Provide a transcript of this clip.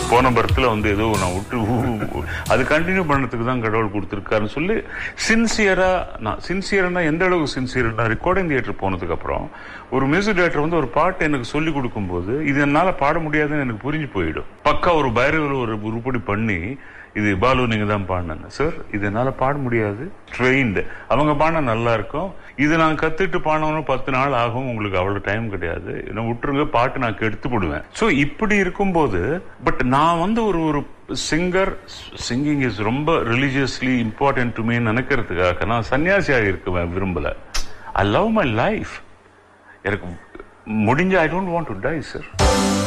போன பர்த்தில் வந்து ஏதோ நான் விட்டு ஊ, ஊ, அது கண்டினியூ பண்ணதுக்கு தான் கடவுள் கொடுத்துருக்காருன்னு சொல்லி சின்சியரா நான் சின்சியர்னா எந்த அளவுக்கு சின்சியர்னா ரெக்கார்டிங் தியேட்டர் போனதுக்கு அப்புறம் ஒரு மியூசிக் டைரக்டர் வந்து ஒரு பாட்டு எனக்கு சொல்லி கொடுக்கும்போது இது என்னால பாட முடியாதுன்னு எனக்கு புரிஞ்சு போயிடும் பக்கா ஒரு பைரவில் ஒரு உருப்படி பண்ணி இது பாலு நீங்க தான் பாடினாங்க சார் இது என்னால பாட முடியாது ட்ரெயின்டு அவங்க பாடினா நல்லா இருக்கும் இது நான் கத்துட்டு பாடணும் பத்து நாள் ஆகும் உங்களுக்கு அவ்வளவு டைம் கிடையாது என்ன விட்டுருங்க பாட்டு நான் கெடுத்து போடுவேன் ஸோ இப்படி இருக்கும்போது பட் நான் வந்து ஒரு ஒரு சிங்கர் சிங்கிங் இஸ் ரொம்ப ரிலீஜியஸ்லி இம்பார்ட்டன்ட் டு மீ நினைக்கிறதுக்காக நான் சன்னியாசியாக இருக்க விரும்பல ஐ லவ் மை லைஃப் எனக்கு முடிஞ்ச I don't want to die sir